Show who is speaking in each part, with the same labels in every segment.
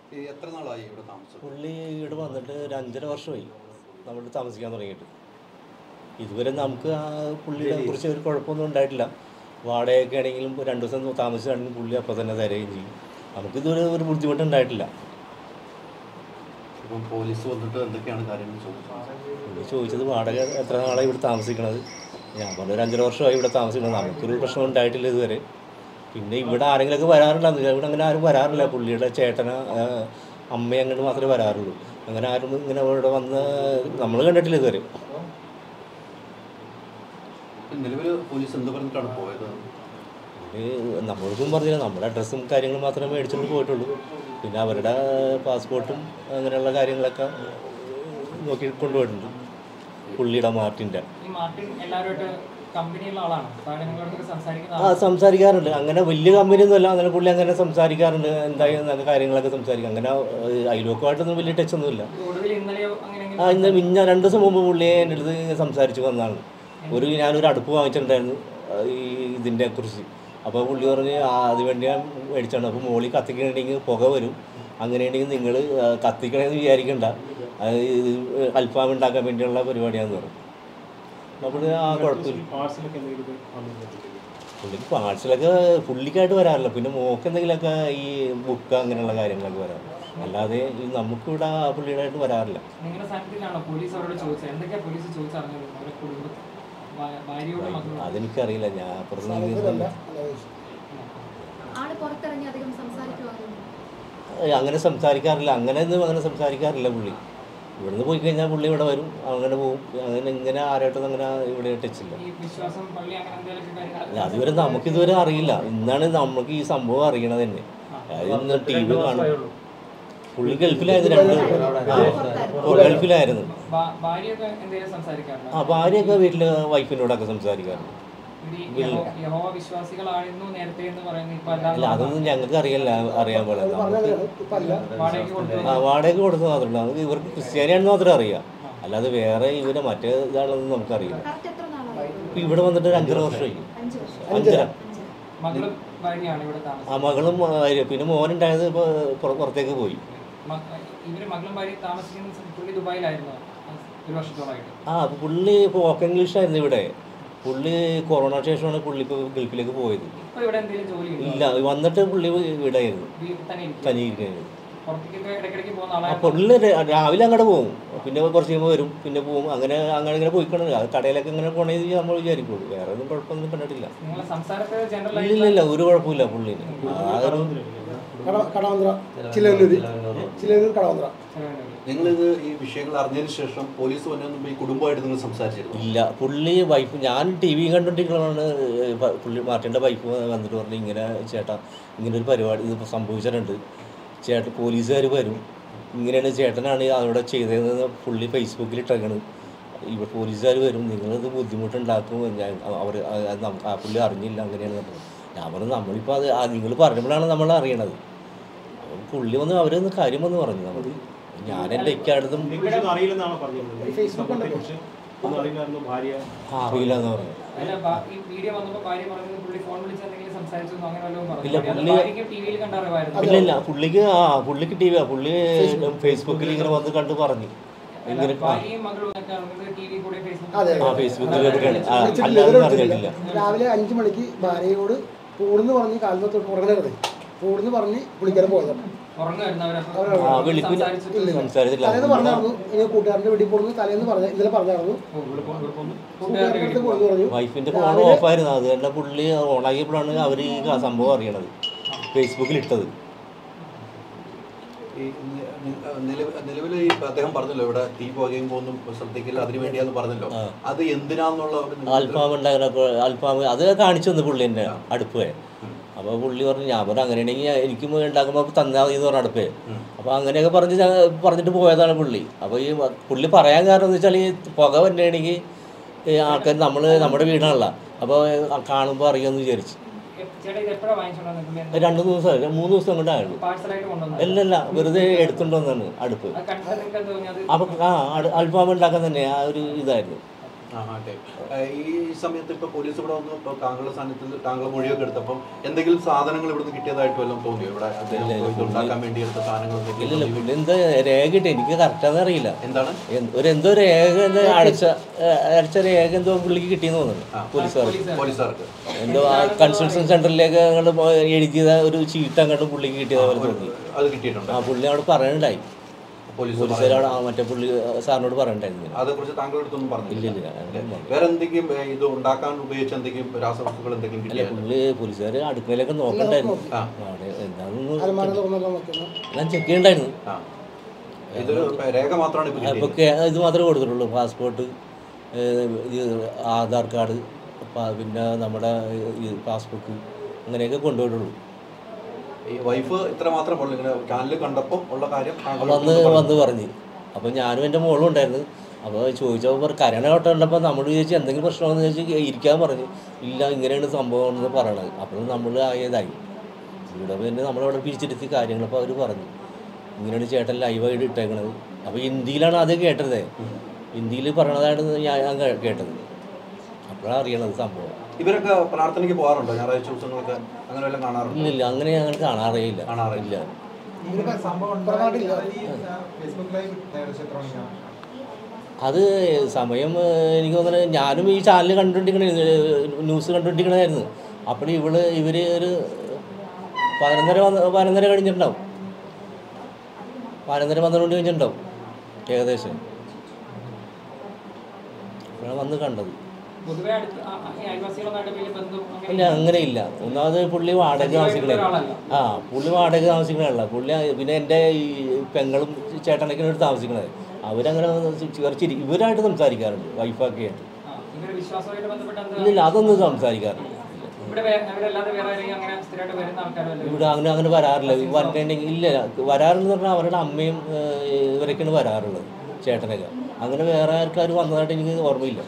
Speaker 1: ഈ എത്ര നാളായി ഇവിടെ താമസം
Speaker 2: പുള്ളി ഇവിടെ വന്നിട്ട് ഒരു അഞ്ചര വർഷമായി നമ്മൾ താമസിക്കാൻ തുടങ്ങിയിട്ട് ഇതുവരെ നമുക്ക് ആ പുള്ളിയെ കുറിച്ച് ഒരു കുഴപ്പമൊന്നും ഉണ്ടായിട്ടില്ല വാടകയൊക്കെ ആണെങ്കിലും ഇപ്പോൾ രണ്ട് ദിവസം താമസിച്ചാണെങ്കിലും പുള്ളി അപ്പോൾ തന്നെ തരുകയും ചെയ്യും നമുക്കിതുവരെ ഒരു ബുദ്ധിമുട്ടുണ്ടായിട്ടില്ല
Speaker 1: ഇപ്പം പോലീസ് വന്നിട്ട് എന്തൊക്കെയാണ് കാര്യങ്ങൾ ചോദിച്ചത്
Speaker 2: പുള്ളി ചോദിച്ചത് വാടക എത്ര നാളായി ഇവിടെ താമസിക്കണത് ഞാൻ പറഞ്ഞു ഒരു അഞ്ചര വർഷമായി ഇവിടെ താമസിക്കുന്നത് നമുക്കൊരു പ്രശ്നം ഉണ്ടായിട്ടില്ല ഇതുവരെ പിന്നെ ഇവിടെ ആരെങ്കിലുമൊക്കെ വരാറുണ്ടാകും ഇവിടെ അങ്ങനെ ആരും വരാറില്ല പുള്ളിയുടെ ചേട്ടന അമ്മ അങ്ങോട്ട് മാത്രമേ വരാറുള്ളൂ അങ്ങനെ ആരും ഇങ്ങനെ ഇവിടെ വന്ന് നമ്മൾ കണ്ടിട്ടില്ല ഇതുവരെ
Speaker 1: നിലവിൽ പോലീസ് എന്ത് പറഞ്ഞിട്ടാണ് പോയത്
Speaker 2: പുള്ളി നമ്മൾക്കും പറഞ്ഞില്ല നമ്മുടെ അഡ്രസ്സും കാര്യങ്ങളും മാത്രമേ മേടിച്ചുകൊണ്ട് പോയിട്ടുള്ളൂ പിന്നെ അവരുടെ പാസ്പോർട്ടും അങ്ങനെയുള്ള കാര്യങ്ങളൊക്കെ നോക്കി കൊണ്ടുപോയിട്ടുണ്ട് പുള്ളിയുടെ മാർട്ടിൻ്റെ
Speaker 3: ഈ മാർട്ടിൻ എല്ലാവരുമായിട്ട് കമ്പനിയുള്ള ആളാണ് താഴെ നിങ്ങളോട് സംസാരിക്കുന്ന
Speaker 2: ആ സംസാരിക്കാറുണ്ട് അങ്ങനെ വലിയ കമ്പനിയൊന്നും അല്ല അങ്ങനെ പുള്ളി അങ്ങനെ സംസാരിക്കാറുണ്ട് എന്തായാലും നല്ല കാര്യങ്ങളൊക്കെ സംസാരിക്കും അങ്ങനെ ഏഹ്, അയൽവക്കമായിട്ടൊന്നും വലിയ ടച്ച് ഒന്നുമില്ല
Speaker 3: ഒടുവിൽ ഇന്നലെയോ അങ്ങനെ
Speaker 2: ആ ഇന്ന് മിഞ്ഞ രണ്ട് ദിവസം മുമ്പ് പുള്ളിയെ എൻ്റെ അടുത്ത് സംസാരിച്ച് വന്നതാണ് ഒരു ഞാനൊരു അടുപ്പ് വാങ്ങിച്ചിട്ടുണ്ടായിരുന്നു ആ, ഈ ഇതിൻ്റെ കുറിച്ച് അപ്പോൾ പുള്ളി പറഞ്ഞ് ആ അത് വേണ്ടി ഞാൻ മേടിച്ചാണ് അപ്പോൾ മോളിൽ കത്തിക്കണമെങ്കിൽ പുക വരും അങ്ങനെയുണ്ടെങ്കിൽ നിങ്ങൾ കത്തിക്കണമെന്ന് വിചാരിക്കണ്ട അത് ഇത് അൽഫാം ഉണ്ടാക്കാൻ വേണ്ടിയുള്ള പരിപാടിയാണെന്ന് പറഞ്ഞു അപ്പോൾ ആ കുഴപ്പമില്ല
Speaker 4: പാഴ്സലൊക്കെ എന്തെങ്കിലും വന്നിട്ടുണ്ടോ?
Speaker 2: പുള്ളിക്ക് പാഴ്സലൊക്കെ പുള്ളിക്കായിട്ട് വരാറില്ല പിന്നെ മോക്ക് എന്തെങ്കിലുമൊക്കെ ഈ ബുക്ക് അങ്ങനെയുള്ള കാര്യങ്ങളൊക്കെ വരാം അല്ലാതെ ഈ നമുക്കിവിടെ ആ പുള്ളിയുടെയായിട്ട് വരാറില്ല
Speaker 3: നിങ്ങളുടെ സ്ഥാനത്തിലാണോ പോലീസ് അവരോട് ചോദിച്ചത് എന്തൊക്കെയാ പോലീസ് ചോദിച്ചറിഞ്ഞത് അവരുടെ കുടുംബ ഭാ- ഭാര്യയോടും മകളോടും
Speaker 2: അതെനിക്കറിയില്ല ഞാൻ അപ്പുറത്ത് നിന്ന്
Speaker 5: ആള് പുറത്തിറങ്ങി അധികം സംസാരിക്കുവായിരുന്നു
Speaker 2: ഏയ് അങ്ങനെ സംസാരിക്കാറില്ല അങ്ങനെ ഒന്നും അങ്ങനെ സംസാരിക്കാറില്ല പുള്ളി ഇവിടുന്ന് പോയി കഴിഞ്ഞാൽ പുള്ളി ഇവിടെ വരും അങ്ങനെ പോകും അങ്ങനെ ഇങ്ങനെ ആരായിട്ടൊന്നും അങ്ങനെ ഇവിടെ ടച്ചില്ല
Speaker 3: ഈ വിശ്വാസം പള്ളി അങ്ങനെ എന്തെങ്കിലുമൊക്കെ
Speaker 2: അല്ല
Speaker 3: കാര്യങ്ങൾ
Speaker 2: അതുവരെ നമുക്കിതുവരെ അറിയില്ല ഇന്നാണ് നമുക്ക് ഈ സംഭവം അറിയണത് തന്നെ അതായത് ഇന്ന് ടി വി കാണും പുള്ളി ഗൾഫിലായിരുന്നു രണ്ട് ആ ഓ, ഗൾഫിലായിരുന്നു
Speaker 3: ഭാ- ഭാര്യയൊക്കെ എന്തെങ്കിലും സംസാരിക്കാറുണ്ടോ
Speaker 2: ആ ഭാര്യയൊക്കെ വീട്ടിൽ വൈഫിനോടൊക്കെ സംസാരിക്കാറുണ്ട്
Speaker 3: ഇത് ഈ യഹോ- യഹോവ വിശ്വാസികളായിരുന്നു നേരത്തെ എന്ന് പറയുന്നത് ഇപ്പൊ
Speaker 2: അല്ല
Speaker 3: അല്ലാതെ
Speaker 2: അതൊന്നും ഞങ്ങൾക്ക് അറിയില്ല അറിയാൻ പാടില്ല നമുക്ക്
Speaker 3: വാടകയ്ക്ക് കൊടുത്തു
Speaker 2: ആ വാടക കൊടുത്ത് മാത്രമല്ല നമുക്ക് ഇവർക്ക് ക്രിസ്ത്യാനിയാണെന്ന് മാത്രമേ അറിയാം അല്ലാതെ വേറെ ഇവരെ മറ്റേ ഇതാണെന്ന് നമുക്കറിയില്ല
Speaker 5: കറക്റ്റ് എത്ര നാളായി
Speaker 2: ഇപ്പം ഇവിടെ വന്നിട്ട് ഒരു അഞ്ചര വർഷമായി
Speaker 5: അഞ്ച് വർഷം
Speaker 2: അഞ്ചര
Speaker 3: മകളും ഭാര്യയാണ് ഇവിടെ താമസം
Speaker 2: ആ മകളും ഭാര്യ പിന്നെ മോനുണ്ടായത് ഇപ്പോൾ പുറത്തേക്ക് പോയി
Speaker 3: മ- ഇവര് മകളും ഭാര്യ താമസിക്കുന്ന സ്ഥലം പുള്ളി ദുബായിലായിരുന്നു ഒരു വർഷത്തോളമായിട്ട്
Speaker 2: ആ അപ്പോൾ പുള്ളി ഇപ്പോൾ ഓക്കെ ഇംഗ്ലീഷായിരുന്നു ഇവിടെ പുള്ളി കൊറോണ ശേഷമാണ് പുള്ളി ഇപ്പോൾ ഗൾഫിലേക്ക് പോയത്
Speaker 3: ഇപ്പൊ ഇവിടെ എന്തെങ്കിലും ജോലി ഉണ്ടോ?
Speaker 2: ഇല്ല വന്നിട്ട് പുള്ളി ഇവിടെ ആയിരുന്നു
Speaker 3: വീട്ടിൽ തന്നെ ഇരിക്കും
Speaker 2: തനിയിരിക്കുന്നത്
Speaker 3: പുറത്തേക്കൊക്കെ ഇടയ്ക്കിടയ്ക്ക് പോകുന്ന
Speaker 2: ആ
Speaker 3: ആളാണ്
Speaker 2: പുള്ളി ര- രാവിലെ അങ്ങോട്ട് പോകും പിന്നെ കുറച്ച് കഴിയുമ്പോൾ വരും പിന്നെ പോകും അങ്ങനെ അങ്ങനെ ഇങ്ങനെ പോയിക്കണം അത് കടയിലൊക്കെ ഇങ്ങനെ പോകണമെന്ന് നമ്മൾ വിചാരിക്കുള്ളൂ വേറെ ഒന്നും കുഴപ്പമൊന്നും കണ്ടിട്ടില്ല
Speaker 3: നിങ്ങളെ സംസാരത്തെ ജനറൽ
Speaker 2: ഇല്ല ഇല്ല ഇല്ല ഒരു കുഴപ്പമില്ല പുള്ളിന് ആ ഒരു
Speaker 6: കട- കടവന്ത്ര ചിലനൂര് ചിലനൂർ കടവന്ത്ര
Speaker 1: നിങ്ങളിത് ഈ വിഷയങ്ങൾ അറിഞ്ഞതിന് ശേഷം പോലീസ് വന്നതിന് മുമ്പ് ഈ കുടുംബമായിട്ട് നിങ്ങൾ സംസാരിച്ചിരുന്നു
Speaker 2: ഇല്ല പുള്ളി വൈഫ് ഞാൻ ടി വി കണ്ടുകൊണ്ടിരിക്കണതാണ് പ- പുള്ളി മാർട്ടിൻ്റെ വൈഫ് വന്നിട്ട് പറഞ്ഞു ഇങ്ങനെ ചേട്ടാ ഇങ്ങനെ ഒരു പരിപാടി ഇത് സംഭവിച്ചിട്ടുണ്ട് ചേട്ടൻ പോലീസുകാർ വരും ഇങ്ങനെയാണ് ചേട്ടനാണ് അവിടെ ചെയ്തതെന്ന് പുള്ളി ഫേസ്ബുക്കിൽ ഇട്ടേക്കണ് ഇവിടെ പോലീസുകാർ വരും നിങ്ങളിത് ബുദ്ധിമുട്ടുണ്ടാക്കും ഞാൻ അവർ ആ പുള്ളി അറിഞ്ഞില്ല അങ്ങനെയാണ് പറഞ്ഞത് ഞാൻ പറഞ്ഞു നമ്മളിപ്പോൾ അത് നിങ്ങൾ പറഞ്ഞപ്പോഴാണ് നമ്മൾ അറിയണത് അപ്പം പുള്ളി വന്ന് അവരൊന്ന് കാര്യം വന്ന് പറഞ്ഞു നമ്മൾ ഞാൻ എൻ്റെ ഇക്കാടുത്തും
Speaker 4: ഇതിനെക്കുറിച്ചൊന്നും അറിയില്ലെന്നാണോ പറഞ്ഞത് ഈ സംഭവത്തെക്കുറിച്ച് ഒന്നും അറിയില്ലായിരുന്നു ഭാര്യ
Speaker 2: അറിയില്ല എന്ന് പറഞ്ഞു
Speaker 3: അല്ല ഭാ- ഈ വീഡിയോ വന്നപ്പോ ഭാര്യ പറഞ്ഞത് പുള്ളി ഫോൺ വിളിച്ച് എന്തെങ്കിലും സംസാരിച്ചു എന്നോ അങ്ങനെ വല്ലതും
Speaker 2: ഇല്ല,
Speaker 3: പറഞ്ഞു
Speaker 2: പുള്ളി-
Speaker 3: ഭാര്യയ്ക്ക് ടി വിയിൽ കണ്ടറിവായിരുന്നു
Speaker 2: ഇല്ല ഇല്ല പുള്ളിക്ക് ആ പുള്ളിക്ക് ടി വി പുള്ളി ഫേസ്ബുക്കിൽ ഇങ്ങനെ വന്ന് കണ്ട് പറഞ്ഞു ഇങ്ങനെ ആ,
Speaker 3: ഭാര്യയും മകളും ഒക്കെ അറിഞ്ഞത് ടി വി കൂടെ
Speaker 6: അതെ.
Speaker 2: ആ ഫേസ്ബുക്കിൽ ആ,
Speaker 6: വിളിച്ചിട്ടില്ല,
Speaker 2: അല്ലാതെ
Speaker 6: ഇതുവരെ
Speaker 2: പറഞ്ഞിട്ടില്ല
Speaker 6: വിളിച്ചിട്ടില്ല. രാവിലെ അഞ്ചു മണിക്ക് ഭാര്യയോട് കൂടുന്ന് പറഞ്ഞ് കാൽമ തൊട്ട് ഉറങ്ങരുത് കൂടുന്ന് പറഞ്ഞ് പുള്ളിക്കാരൻ പോയത്
Speaker 3: ഉറങ്ങുമായിരുന്നു അവരപ്പോ
Speaker 6: അവര്
Speaker 2: ആ വിളിപ്പില്ല
Speaker 3: സംസാരിച്ചിട്ട്
Speaker 2: സംസാരത്തില്ല
Speaker 6: തലേന്ന് പറഞ്ഞായിരുന്നു ഇനി കൂട്ടുകാരന്റെ വീട്ടിൽ പോകുന്നു തലേന്ന് പറഞ്ഞ ഇന്നലെ പറഞ്ഞായിരുന്നു
Speaker 4: ഇവിടെ പോ- ഇവിടെ പോന്നു
Speaker 6: കൂട്ടുകാരന്റെ അടുത്ത് പോകുന്നു പറഞ്ഞു
Speaker 2: വൈഫിന്റെ ഫോൺ ഓഫായിരുന്നു അത് തന്നെ പുള്ളി ഓണാക്കിയപ്പോഴാണ് അവർ ഈ ക- സംഭവം അറിയണത് ഫേസ്ബുക്കിൽ ഇട്ടത്
Speaker 1: ഈ നിലവിൽ ഈ അദ്ദേഹം പറഞ്ഞല്ലോ ഇവിടെ തീ പുകയും പോകുന്നു ശ്രദ്ധിക്കില്ല അതിനു വേണ്ടിയാന്ന് പറഞ്ഞല്ലോ
Speaker 2: ആ.
Speaker 1: അത് എന്തിനാന്നുള്ള ഒരു നിങ്ങൾക്ക്
Speaker 2: അൽഫാം ഉണ്ടാകുന്ന അൽഫാം അത് കാണിച്ചു തന്നു പുള്ളി എന്നെ അടുപ്പേ അപ്പോൾ പുള്ളി പറഞ്ഞു ഞാൻ പറഞ്ഞു അങ്ങനെയാണെങ്കിൽ എനിക്കും ഉണ്ടാക്കുമ്പോൾ തന്നാൽ മതി എന്ന് പറഞ്ഞു അടുപ്പേ അപ്പോൾ അങ്ങനെയൊക്കെ പറഞ്ഞ് ഞാൻ പറഞ്ഞിട്ട് പോയതാണ് പുള്ളി അപ്പോൾ ഈ വ- പുള്ളി പറയാൻ കാരണം എന്ന് വെച്ചാൽ ഈ പുക വന്നിട്ടുണ്ടെങ്കിൽ ആൾക്കാർ നമ്മൾ നമ്മുടെ വീടാണല്ലോ അപ്പോൾ കാണുമ്പോൾ അറിയാമെന്ന് വിചാരിച്ചു
Speaker 3: ചേട്ടാ ഇത് എപ്പോഴാണ് വാങ്ങിച്ചോണ്ടാ പുള്ളി
Speaker 2: രണ്ട് മൂന്ന് ദിവസം മൂന്ന് ദിവസം കൊണ്ടായിരുന്നു
Speaker 3: പാഴ്സലായിട്ട് കൊണ്ടുവന്നത്
Speaker 2: അല്ലല്ല വെറുതെ എടുത്തുകൊണ്ട് വന്നാണ് അടുപ്പ്
Speaker 3: അത് കണ്ടിട്ട് നിങ്ങൾക്ക് എന്താ തോന്നി അത്
Speaker 2: അപ്പം ആ അട്- അൽഫാം ഉണ്ടാക്കാൻ തന്നെ ആ ഒരു ഇതായിരുന്നു
Speaker 1: ആ, അതെ. ഏ, ഈ സമയത്ത് ഇപ്പൊ പോലീസ് ഇവിടെ വന്നു ഇപ്പൊ താങ്കളുടെ സ്ഥാനത്ത് താങ്കൾ മൊഴിയൊക്കെ എടുത്തപ്പം എന്തെങ്കിലും സാധനങ്ങൾ ഇവിടുന്ന് കിട്ടിയതായിട്ട് വല്ലതും തോന്നിയോ ഇവിടെ അദ്ദേഹം
Speaker 2: ഇല്ല, ഇല്ല,
Speaker 1: ഇത് ഉണ്ടാക്കാൻ വേണ്ടി എടുത്ത സാധനങ്ങൾ എന്തെങ്കിലും
Speaker 2: ഇല്ലില്ല
Speaker 1: തോന്നിയോ?
Speaker 2: പുള്ളി എന്താ രേഖ ഇട്ട് എനിക്ക് കറക്റ്റാന്ന് അറിയില്ല
Speaker 1: എന്താണ്
Speaker 2: എന്ത്- ഒരു എന്തോ രേഖ എന്തോ അടച്ച ഏഹ് അടച്ച രേഖ എന്തോ പുള്ളിക്ക് കിട്ടിയെന്ന് തോന്നുന്നു
Speaker 1: ആ.
Speaker 2: പോലീസുകാർക്ക്
Speaker 1: പോലീസുകാർക്ക്
Speaker 2: എന്തോ ആ കൺസൾട്ടൻ സെന്ററിലേക്ക് അങ്ങോട്ട് പോയി എഴുതിയത് ഒരു ചീട്ട് അങ്ങോട്ട് പുള്ളിക്ക് കിട്ടിയത് പോലെ തോന്നി
Speaker 1: അത് കിട്ടിയിട്ടുണ്ട്
Speaker 2: ആ പുള്ളി അവിടെ പറയണ്ടായി
Speaker 1: പോലീസ്
Speaker 2: പോലീസുകാരോട് ആ മറ്റേ പുള്ളി സാറിനോട് പറയണ്ടായിരുന്നു ഇങ്ങനെ.
Speaker 1: അതേ കുറിച്ച് താങ്കളുടെ അടുത്തൊന്നും
Speaker 2: ഇല്ല
Speaker 1: പറഞ്ഞില്ല
Speaker 2: ഇല്ല അങ്ങനെ പറഞ്ഞു.
Speaker 1: വേറെ എന്തെങ്കിലും ഏ, ഇത് ഉണ്ടാക്കാൻ ഉപയോഗിച്ച എന്തെങ്കിലും രാസവസ്തുക്കൾ എന്തെങ്കിലും
Speaker 2: അല്ല
Speaker 1: കിട്ടിയായിരുന്നു
Speaker 2: പുള്ളി പോലീസുകാർ അടുക്കളയിലൊക്കെ നോക്കണ്ടായിരുന്നു
Speaker 1: ആ.
Speaker 2: അവിടെ എന്താണെന്ന്
Speaker 6: അലമാര തുറന്നെല്ലാം വെക്കുന്നു
Speaker 2: ഞാൻ ചെക്ക് ചെയ്യണ്ടായിരുന്നു
Speaker 1: ആ ഇതൊരു രേഖ മാത്രമാണ് ഇപ്പൊ
Speaker 2: അപ്പോൾ
Speaker 1: കിട്ടിയത്
Speaker 2: ഇത് മാത്രമേ കൊടുത്തിട്ടുള്ളൂ പാസ്പോർട്ട് ഇത് ആധാർ കാർഡ് പ- പിന്നെ നമ്മുടെ ഈ പാസ്ബുക്ക് അങ്ങനെയൊക്കെ കൊണ്ടുപോയിട്ടുള്ളൂ
Speaker 1: ഈ വൈഫ് ഇത്ര മാത്രമേ ഉള്ളൂ ഇങ്ങനെ ചാനലിൽ കണ്ടപ്പോൾ ഉള്ള കാര്യം താങ്കളുടെ
Speaker 2: വന്ന്
Speaker 1: അടുത്ത് പറഞ്ഞു.
Speaker 2: വന്ന് പറഞ്ഞ് അപ്പോൾ ഞാനും എൻ്റെ മോളും ഉണ്ടായിരുന്നു അപ്പോൾ ചോദിച്ചപ്പോൾ പറഞ്ഞു കരണ കേട്ടോ ഉണ്ടപ്പോൾ നമ്മൾ ചോദിച്ചു എന്തെങ്കിലും പ്രശ്നമാണെന്ന് ചോദിച്ചു ഇരിക്കാൻ പറഞ്ഞു ഇല്ല ഇങ്ങനെയാണ് സംഭവം എന്ന് പറയണത് അപ്പോൾ നമ്മൾ ആയതായി ഇവിടെ പിന്നെ നമ്മളിവിടെ പിരിച്ചിരുത്തി കാര്യങ്ങൾ അപ്പോൾ അവർ പറഞ്ഞു ഇങ്ങനെയാണ് ചേട്ടൻ ലൈവായിട്ട് ഇട്ടേക്കണത് അപ്പോൾ ഹിന്ദിയിലാണ് ആദ്യം കേട്ടത് ഹിന്ദിയിൽ പറയണതാണ് ഞാൻ ഞാൻ കേ- കേട്ടത് അപ്പോഴാണ് അറിയണത് സംഭവം
Speaker 1: ഇവരൊക്കെ പ്രാർത്ഥനയ്ക്ക് പോകാറുണ്ടോ ഞായറാഴ്ച ദിവസങ്ങളൊക്കെ അങ്ങനെ വല്ലതും കാണാറുണ്ടോ
Speaker 2: ഇല്ലില്ല അങ്ങനെ ഞങ്ങൾ കാണാറേയില്ല
Speaker 1: കാണാറില്ല.
Speaker 2: ഇല്ല
Speaker 7: ഇങ്ങനൊക്കെ സംഭവം
Speaker 6: പുറനാട്ടില്ല.
Speaker 7: ഉണ്ടായി ഫേസ്ബുക്ക് ലൈവ് ഏകദേശം എത്ര മണിക്കാണ്
Speaker 2: അത് സമയം ഏഹ്, എനിക്ക് തോന്നുന്നത് ഞാനും ഈ ചാനൽ കണ്ടുകൊണ്ടിരിക്കണ ന്യൂസ് കണ്ടുകൊണ്ടിരിക്കണതായിരുന്നു അപ്പോൾ ഇവള് ഇവർ ഒരു പതിനൊന്നര വന്ന് പതിനൊന്നര കഴിഞ്ഞിട്ടുണ്ടാവും പതിനൊന്നര പന്ത്രണ്ട് മണി കഴിഞ്ഞിട്ടുണ്ടാവും ഏകദേശം അപ്പോഴാണ് വന്ന് കണ്ടത്
Speaker 3: പൊതുവെ അടുത്ത് ആ- ആ- ഈ അയൽവാസികളുമായിട്ട് വലിയ ബന്ധം
Speaker 2: ഇല്ല
Speaker 3: അങ്ങനെ
Speaker 2: അങ്ങനെയില്ല ഒന്നാമത് പുള്ളി വാടക താമസിക്കണേ
Speaker 3: ഒരാളല്ല.
Speaker 2: ആ പുള്ളി വാടക താമസിക്കണല്ല പുള്ളി പിന്നെ എൻ്റെ ഈ പെങ്ങളും ചേട്ടനൊക്കെ അടുത്ത് താമസിക്കണത് അവരങ്ങനെ കുറച്ച് ഇവരായിട്ട് സംസാരിക്കാറുണ്ട് വൈഫൊക്കെ ആയിട്ട്
Speaker 3: ആ, ഇവരുടെ വിശ്വാസമായിട്ട് ബന്ധപ്പെട്ട എന്താ
Speaker 2: ഇല്ലില്ല അതൊന്നും സംസാരിക്കാറില്ല
Speaker 3: ഇവിടെ വേ- അവരല്ലാതെ വേറെ ആരെങ്കിലും അങ്ങനെ സ്ഥിരമായിട്ട് വരുന്ന ആൾക്കാരല്ലോ
Speaker 2: ഇവിടെ അങ്ങനെ അങ്ങനെ വരാറില്ല വന്നിട്ടുണ്ടെങ്കിൽ ഇല്ല വരാറുണ്ടെന്ന് പറഞ്ഞാൽ അവരുടെ അമ്മയും ഏഹ്, ഇവരൊക്കെയാണ് വരാറുള്ളത് ചേട്ടനൊക്കെ അങ്ങനെ വേറെ ആൾക്കാർ വന്നതായിട്ട് എനിക്ക് ഓർമ്മയില്ല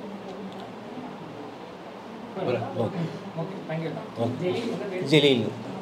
Speaker 3: ഓക്കെ താങ്ക് യു ജലീൽ എന്താ പേര്
Speaker 2: ജലീൽ